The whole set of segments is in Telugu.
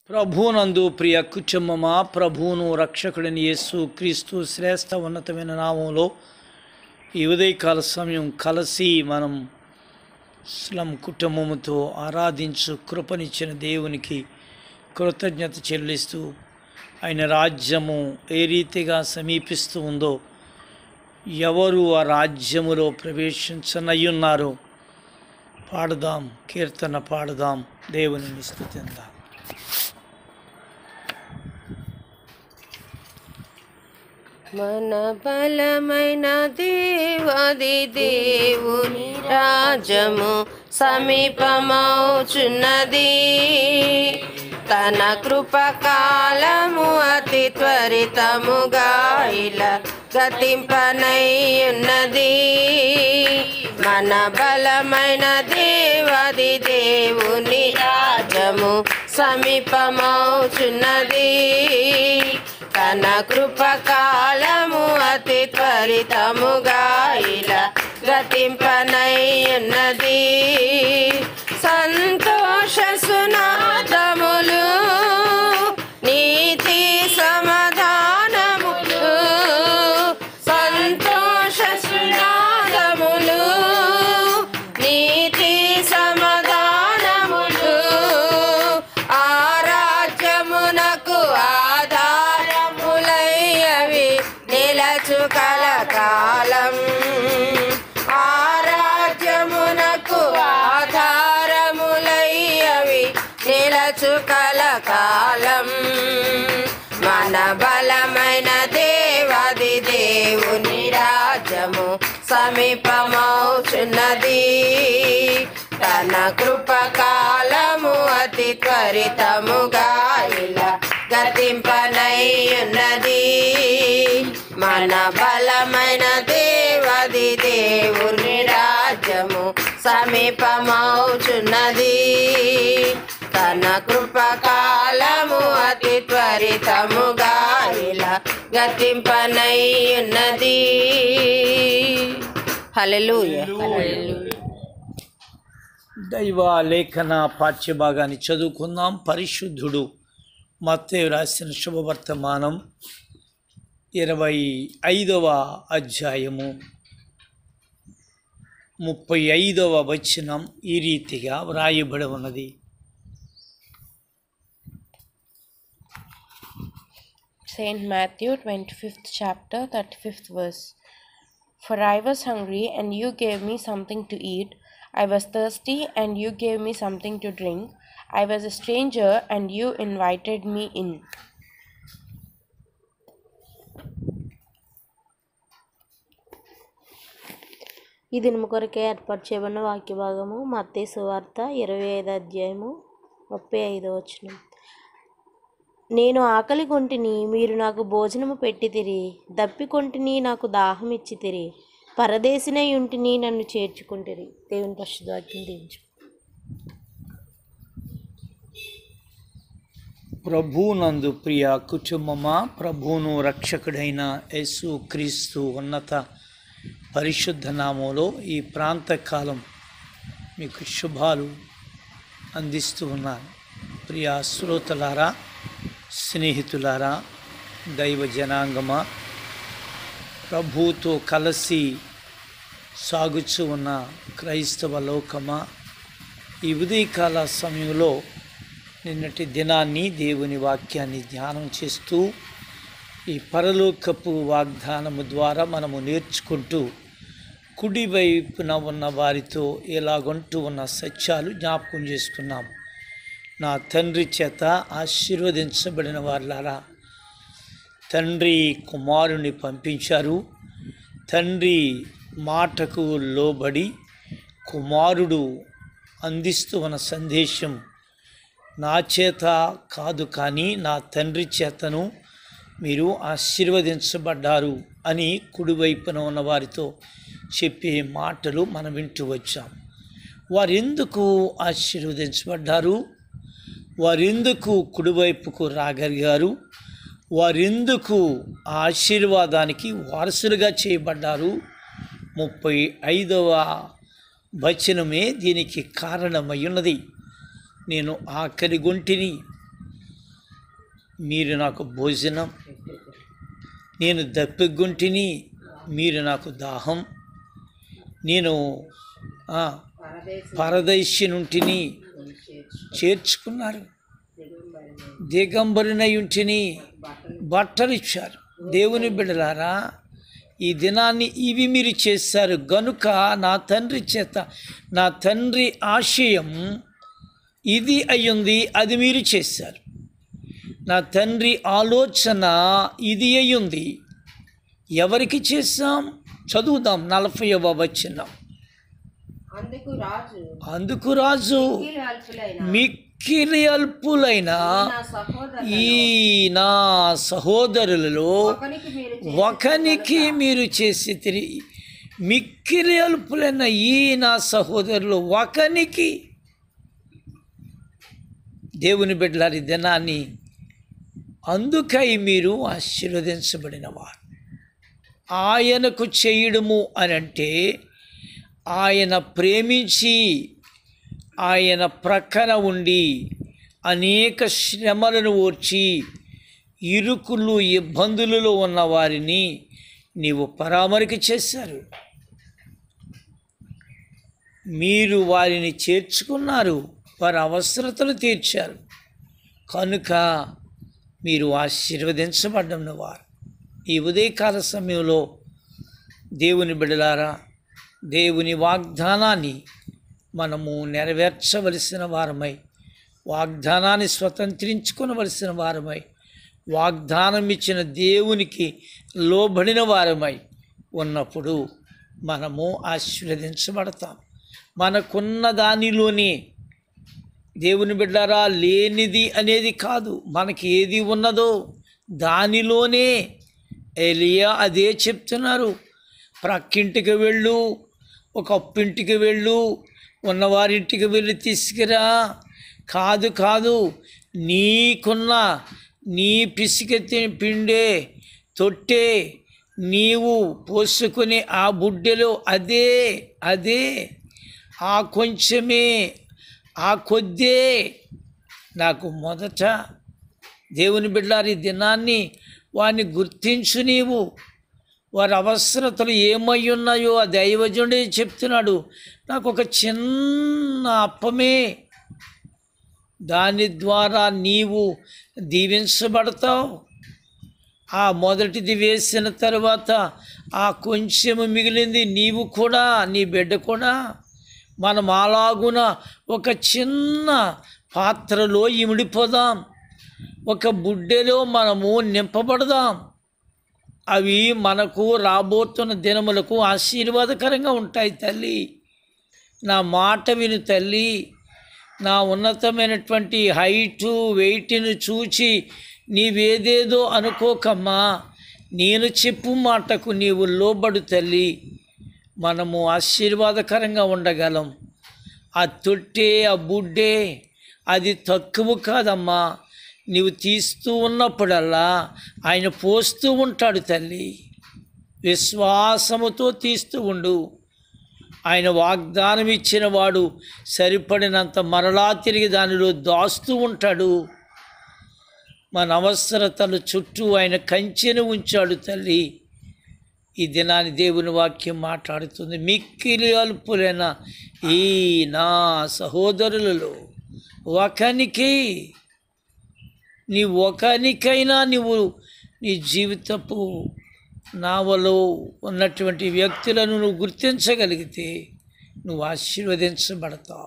ప్రభునందు ప్రియ కుటుంబమా ప్రభువును రక్షకుడిని యేసు క్రీస్తు శ్రేష్ఠ ఉన్నతమైన నామంలో ఈ ఉదయకాల సమయం కలిసి మనం స్లం కుటుంబముతో ఆరాధించు కృపనిచ్చిన దేవునికి కృతజ్ఞత చెల్లిస్తూ ఆయన రాజ్యము ఏ రీతిగా సమీపిస్తూ ఉందో ఎవరు ఆ రాజ్యములో ప్రవేశించనయ్యున్నారో పాడుదాం కీర్తన పాడుదాం దేవుని స్థుతిందాం మన బలమైన దేవాది దేవుని రాజము సమీపమవుచున్నది తన కృపకాలము అతి త్వరితముగా ఇలా గతింపనయ్యున్నది మన బలమైన దేవాది దేవుని రాజము సమీపమవుచున్నది తన కృపకాలము అతి త్వరితముగా ఇలా గతింపనయ్యున్నది సంతోష సునాదములు నీతి సమాధానములు సంతోష సునాదములు నీతి సమాధానములు ఆరాజ్యమునకు ఆధారములయ్యవి నిలచు కలకాలం ఆరాజ్యమునకు ఆధారములయ్యవి నిలచు కలకాలం మన బలమైన దేవాది దేవుని రాజ్యము సమీపమవుచున్నది తన కృపకాలము అతి త్వరితముగా ఇలా గతింపనయ్యున్నది మన బలమైన దేవది దేవుని రాజ్యము సమీపమవుచున్నది తన కృపకాలము అతి త్వరితముగా ఇలా గతింపనయ్యున్నది హల్లెలూయా హల్లెలూయా దైవ లేఖన పాఠ్యభాగాన్ని చదువుకుందాం పరిశుద్ధుడు మత్తయి రాసిన శుభవర్తమానం ఇరవై ఐదవ అధ్యాయము ముప్పై ఐదవ వచనం ఈ రీతిగా వ్రాయబడి ఉన్నది Saint Matthew 25th chapter 35th verse For I was hungry and you gave me something to eat I was thirsty and you gave me something to drink I was a stranger and you invited me in ఈ దినము కొరకే ఏర్పాటు చేయబడిన వాక్య భాగము మత్తయి సువార్త ఇరవై ఐదు అధ్యాయము ముప్పై ఐదో వచనం నేను ఆకలి కొంటిని మీరు నాకు భోజనము పెట్టితిరి దప్పి కొంటిని నాకు దాహం ఇచ్చితిరి పరదేశినై ఉంటిని నన్ను చేర్చుకుంటిరి దేవుని పరిశుద్ధాజ్ఞం దీవించు ప్రభునందు ప్రియ కుటుంబమా ప్రభువును రక్షకుడైన యేసు క్రీస్తు ఉన్నత పరిశుద్ధ నామంలో ఈ ప్రాంతకాలం మీకు శుభాలు అందిస్తూ ఉన్నాను ప్రియ శ్రోతలారా స్నేహితులారా దైవ జనాంగమా ప్రభువుతో కలిసి సాగుచూ ఉన్న క్రైస్తవ లోకమా ఈ ఉదయకాల సమయంలో నిన్నటి దినాన్ని దేవుని వాక్యాన్ని ధ్యానం చేస్తూ ఈ పరలోకపు వాగ్దానము ద్వారా మనము నేర్చుకుంటూ కుడి వైపున ఉన్న వారితో ఎలాగంటూ ఉన్న సత్యాలు జ్ఞాపకం చేసుకున్నాం నా తండ్రి చేత ఆశీర్వదించబడిన వాళ్ళారా తండ్రి కుమారుని పంపించారు తండ్రి మాటకు లోబడి కుమారుడు అందిస్తూ ఉన్న సందేశం నా చేత కాదు కానీ నా తండ్రి చేతను మీరు ఆశీర్వదించబడ్డారు అని కుడివైపున ఉన్న వారితో చెప్పే మాటలు మనం వింటూ వచ్చాం వారెందుకు ఆశీర్వదించబడ్డారు వారెందుకు కుడివైపుకు రాగలిగారు వారెందుకు ఆ ఆశీర్వాదానికి వారసులుగా చేయబడ్డారు ముప్పై ఐదవ వచనమే దీనికి కారణమై ఉన్నది నేను ఆకలి గొంటిని మీరు నాకు భోజనం నేను దప్పిగుంటిని మీరు నాకు దాహం నేను ఆ, పరదైశ్యనుంటిని చేర్చుకున్నారు దిగంబరినై ఉంటిని బట్టలు ఇచ్చారు దేవుని బిడ్డలారా ఈ దినాన్ని ఇవి మీరు చేశారు గనుక నా తండ్రి చేత నా తండ్రి ఆశయం ఇది అయ్యింది అది మీరు చేశారు నా తండ్రి ఆలోచన ఇది అయ్యింది ఎవరికి చేశాం చదువుదాం నలభైవ వచ్చినాం అందుకు రాజు అందుకు రాజు అల్పులైన మిక్కిలి అల్పులైన నా సహోదరు ఈ నా సహోదరులలో ఒకనికి మీరు ఒకనికి మీరు చేసి తిరిగి మిక్కిలి అల్పులైన ఈ నా సహోదరులు ఒకనికి దేవుని బిడ్డలారి దినాన్ని అందుకై మీరు ఆశీర్వదించబడిన వారు ఆయనకు చేయడము అని అంటే ఆయన ప్రేమించి ఆయన ప్రక్కన ఉండి అనేక శ్రమలను ఓర్చి ఇరుకులు ఇబ్బందులలో ఉన్న వారిని నీవు పరామరిక చేశారు మీరు వారిని చేర్చుకున్నారు వారి అవసరతలు తీర్చారు కనుక మీరు ఆశీర్వదించబడ్డం వారు ఈ ఉదయకాల సమయంలో దేవుని బిడలారా దేవుని వాగ్దానాన్ని మనము నెరవేర్చవలసిన వారమై వాగ్దానాన్ని స్వతంత్రించుకొనవలసిన వారమై వాగ్దానం ఇచ్చిన దేవునికి లోబడిన వారమై ఉన్నప్పుడు మనము ఆశీర్వదించబడతాం మనకున్న దానిలోనే దేవుని బిడ్డారా లేనిది అనేది కాదు మనకి ఏది ఉన్నదో దానిలోనే ఎలియా అదే చెప్తున్నారు ప్రక్కింటికి వెళ్ళు ఒక అప్పింటికి వెళ్ళు ఉన్నవారింటికి వెళ్ళి తీసుకురా కాదు కాదు నీకున్న నీ పిసికెత్తి పిండే తొట్టే నీవు పోసుకునే ఆ బుడ్డెలో అదే అదే ఆ కొంచెమే ఆ కొద్దే నాకు మొదట దేవుని బిడ్డారి దినాన్ని వారిని గుర్తించు నీవు వారి అవసరతలు ఏమై ఉన్నాయో ఆ దైవజనుడే చెప్తున్నాడు నాకు ఒక చిన్న అప్పమే దాని ద్వారా నీవు దీవించబడతావు ఆ మొదటిది వేసిన తర్వాత ఆ కొంచెము మిగిలింది నీవు కూడా నీ బిడ్డ కూడా మనం అలాగున ఒక చిన్న పాత్రలో ఇమిడిపోదాం ఒక బుడ్డెలో మనము నింపబడదాం అవి మనకు రాబోతున్న దినములకు ఆశీర్వాదకరంగా ఉంటాయి తల్లి నా మాట విను తల్లి నా ఉన్నతమైనటువంటి హైటు వెయిట్ని చూచి నీవేదేదో అనుకోకమ్మా నేను చెప్పు మాటకు నీవు లోబడు తల్లి మనము ఆశీర్వాదకరంగా ఉండగలం ఆ తొట్టే ఆ బుడ్డే అది తక్కువ కాదమ్మా నీవు తీస్తూ ఉన్నప్పుడల్లా ఆయన పోస్తూ ఉంటాడు తల్లి విశ్వాసముతో తీస్తూ ఉండు ఆయన వాగ్దానం ఇచ్చిన వాడు సరిపడినంత మరలా తిరిగి దానిలో దాస్తూ ఉంటాడు మన అవసరతలు చుట్టూ ఆయన కంచెను ఉంచాడు తల్లి ఈ దినాన్ని దేవుని వాక్యం మాట్లాడుతుంది మిక్కిలి అల్పులైన ఈ నా సహోదరులలో ఒకనికి నీ ఒకనికైనా నీవు నీ జీవితపు నావలో ఉన్నటువంటి వ్యక్తులను నువ్వు గుర్తించగలిగితే నువ్వు ఆశీర్వదించబడతావు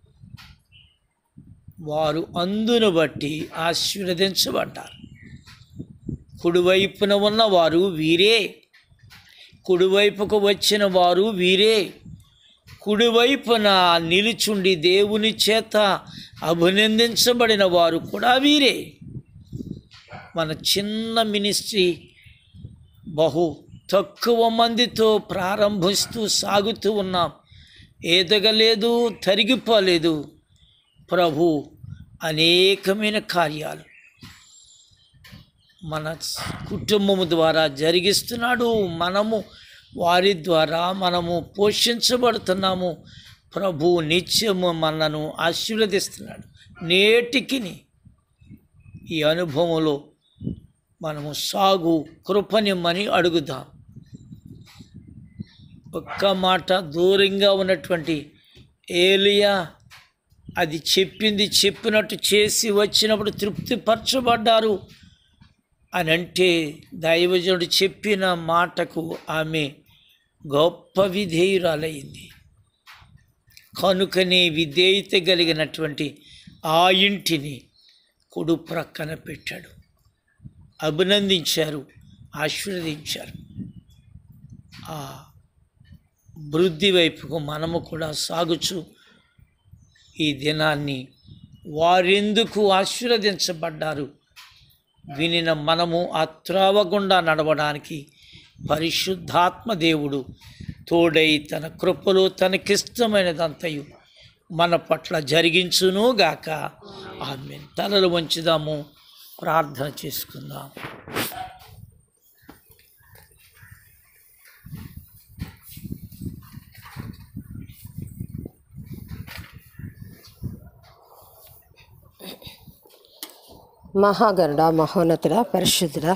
వారు అందును బట్టి ఆశీర్వదించబడ్డారు కుడివైపున ఉన్నవారు వీరే కుడివైపుకు వచ్చిన వారు వీరే కుడివైపున నిలుచుండి దేవుని చేత అభినందించబడిన వారు కూడా వీరే మన చిన్న మినిస్ట్రీ బహు తక్కువ మందితో ప్రారంభిస్తూ సాగుతూ ఉన్నాం ఎదగలేదు తరిగిపోలేదు ప్రభు అనేకమైన కార్యాలు మన కుటుంబము ద్వారా జరిగిస్తున్నాడు మనము వారి ద్వారా మనము పోషించబడుతున్నాము ప్రభు నిత్యము మనను ఆశీర్వదిస్తున్నాడు నేటికిని ఈ అనుభవంలో మనము సాగు కృపనిమ్మని అడుగుదాం ఒక్క మాట దూరంగా ఉన్నటువంటి ఏలియా అది చెప్పింది చెప్పినట్టు చేసి వచ్చినప్పుడు తృప్తిపరచబడ్డారు అని అంటే దైవజనుడు చెప్పిన మాటకు ఆమె గొప్ప విధేయురాలయ్యింది కనుకనే విధేయత కలిగినటువంటి ఆ ఇంటిని కుడు ప్రక్కన పెట్టాడు అభినందించారు ఆశీర్వదించారు ఆ వృద్ధి వైపుకు మనము కూడా సాగుచు ఈ దినాన్ని వారెందుకు ఆశీర్వదించబడ్డారు వినిన మనము ఆ త్రోవ గుండా నడవడానికి పరిశుద్ధాత్మ దేవుడు తోడై తన కృపలో తనకిష్టమైనదంతయు మన పట్ల జరిగించును గాక ఆమె తలలు వంచుదాము ప్రార్థన చేసుకుందాం మహాగరుడ మహోన్నతుడ పరిశుద్ధుడ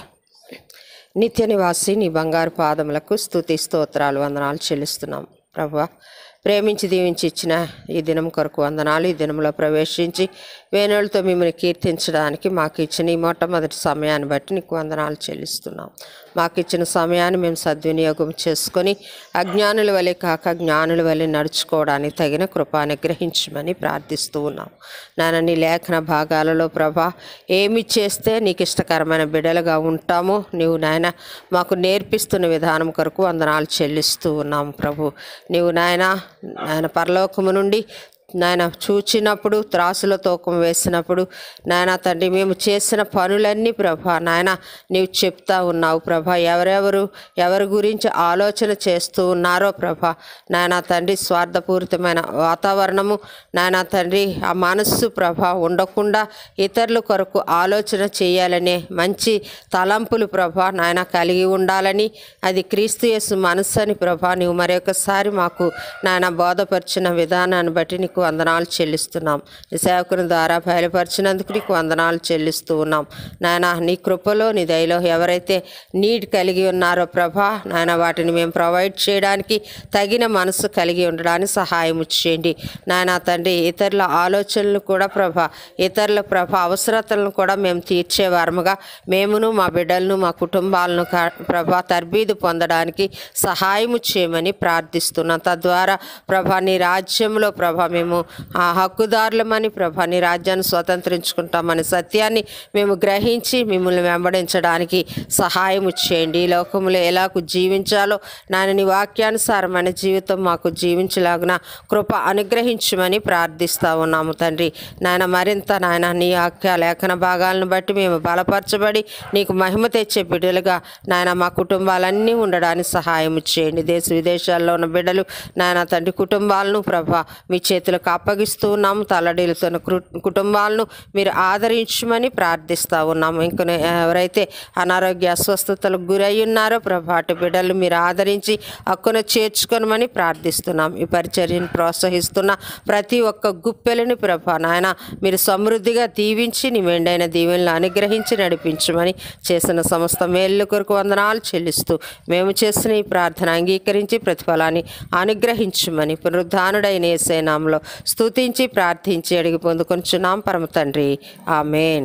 నిత్య నివాసి నీ బంగారు పాదములకు స్తుతి స్తోత్రాలు వందనాలు చెల్లిస్తున్నాం ప్రభు ప్రేమించి దీవించి ఇచ్చిన ఈ దినం కొరకు వందనాలు ఈ దినంలో ప్రవేశించి వేణులతో మిమ్మల్ని కీర్తించడానికి మాకు ఇచ్చిన ఈ మొట్టమొదటి సమయాన్ని బట్టి నీకు వందనాలు చెల్లిస్తున్నాం మాకు ఇచ్చిన సమయాన్ని మేము సద్వినియోగం చేసుకొని అజ్ఞానుల వలె కాక జ్ఞానుల వలె నడుచుకోవడానికి తగిన కృప అనుగ్రహించమని ప్రార్థిస్తూ ఉన్నాం నాన్న నీ లేఖన భాగాలలో ప్రభా ఏమి చేస్తే నీకు ఇష్టకరమైన బిడలుగా ఉంటామో నీవు నాయన మాకు నేర్పిస్తున్న విధానం కొరకు వందనాలు చెల్లిస్తూ ఉన్నాము ప్రభు నీవు నాయన నాయన పరలోకము నుండి నాయన చూచినప్పుడు త్రాసులో తూకం వేసినప్పుడు నాయన తండ్రి మేము చేసిన పనులన్నీ ప్రభా నాయన నీవు చెప్తా ఉన్నావు ప్రభా ఎవరెవరు ఎవరి గురించి ఆలోచన చేస్తూ ఉన్నారో ప్రభా నాయన తండ్రి స్వార్థపూరితమైన వాతావరణము నాయన తండ్రి ఆ మనస్సు ప్రభా ఉండకుండా ఇతరుల కొరకు ఆలోచన చేయాలనే మంచి తలంపులు ప్రభా నాయన కలిగి ఉండాలని అది క్రీస్తు యేసు మనస్సు అని ప్రభా నీవు మరొకసారి మాకు నాయన బోధపరిచిన విధానాన్ని బట్టి నీకు వందనాలు చెల్లిస్తున్నాం నీ సేవకుని ద్వారా బయలుపరిచినందుకు నీకు వందనాలు చెల్లిస్తూ ఉన్నాం నాయన నీ కృపలో నీ దయలో ఎవరైతే నీడ్ కలిగి ఉన్నారో ప్రభా నాయన వాటిని మేము ప్రొవైడ్ చేయడానికి తగిన మనసు కలిగి ఉండడానికి సహాయం చేయండి నాయన తండ్రి ఇతరుల ఆలోచనలు కూడా ప్రభా ఇతరుల ప్రభ అవసరతలను కూడా మేము తీర్చేవారముగా మేమును మా బిడ్డలను మా కుటుంబాలను కా- ప్రభా తర్బీదు పొందడానికి సహాయము చేయమని ప్రార్థిస్తున్నాం తద్వారా ప్రభా నీ రాజ్యంలో ప్రభా మేము ఆ హక్కుదారులమని ప్రభా నీ రాజ్యాన్ని స్వతంత్రించుకుంటామని సత్యాన్ని మేము గ్రహించి మిమ్మల్ని వెంబడించడానికి సహాయము చేయండి ఈ లోకంలో ఎలాగూ జీవించాలో నాయన నీ వాక్యానుసారమైన జీవితం మాకు జీవించలాగిన కృప అనుగ్రహించమని ప్రార్థిస్తా ఉన్నాము తండ్రి నాయన మరింత నాయన నీ వాక్య లేఖన భాగాలను బట్టి మేము బలపరచబడి నీకు మహిమ తెచ్చే బిడ్డలుగా నాయన మా కుటుంబాలన్నీ ఉండడానికి సహాయం చేయండి దేశ విదేశాల్లో ఉన్న బిడ్డలు నాయన తండ్రి కుటుంబాలను ప్రభా మీ చేతులకు అప్పగిస్తూ ఉన్నాము తల్లడిల్లుతున్న కృ- కుటుంబాలను మీరు ఆదరించమని ప్రార్థిస్తా ఉన్నాము ఇంకా ఎవరైతే అనారోగ్య అస్వస్థతలకు గురై ఉన్నారో ప్రభా అటు బిడ్డలు మీరు ఆదరించి హక్కున చేర్చుకొనమని ప్రార్థిస్తున్నాం ఈ పరిచర్యను ప్రోత్సహిస్తున్న ప్రతి ఒక్క గుప్పెలని ప్రభా నాయన మీరు సమృద్ధిగా దీవించి నీ మెండైన దీవెనలు అనుగ్రహించి నడిపించమని చేసిన సమస్త మేలు కొరకు వందనాలు చెల్లిస్తూ మేము చేసిన ఈ ప్రార్థన అంగీకరించి ప్రతిఫలాన్ని అనుగ్రహించమని పునరుద్ధానుడైన ఏసేనాంలో స్తుతించి ప్రార్థించి అడిగి పొందుకొంచున్నాం పరమ తండ్రి ఆమెన్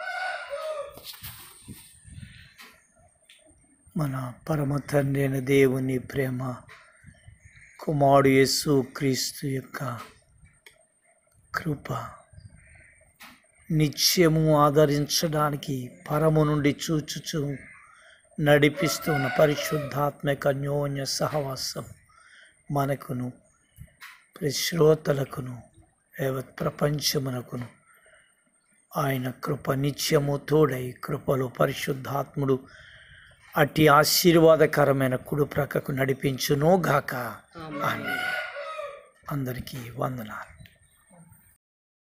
మన పరమ తండ్రి అయిన దేవుని ప్రేమ కుమారుడు యేసు క్రీస్తు యొక్క కృప నిత్యము ఆదరించడానికి పరము నుండి చూచుచు నడిపిస్తున్న పరిశుద్ధాత్మక అన్యోన్య సహవాసం మనకును శ్రోతలకును యావత్ ప్రపంచమునకును ఆయన కృప నిత్యము తోడై కృపలో పరిశుద్ధాత్ముడు అట్టి ఆశీర్వాదకరమైన కుడి ప్రక్కకు నడిపించును గాక ఆమె అందరికీ వందనాలు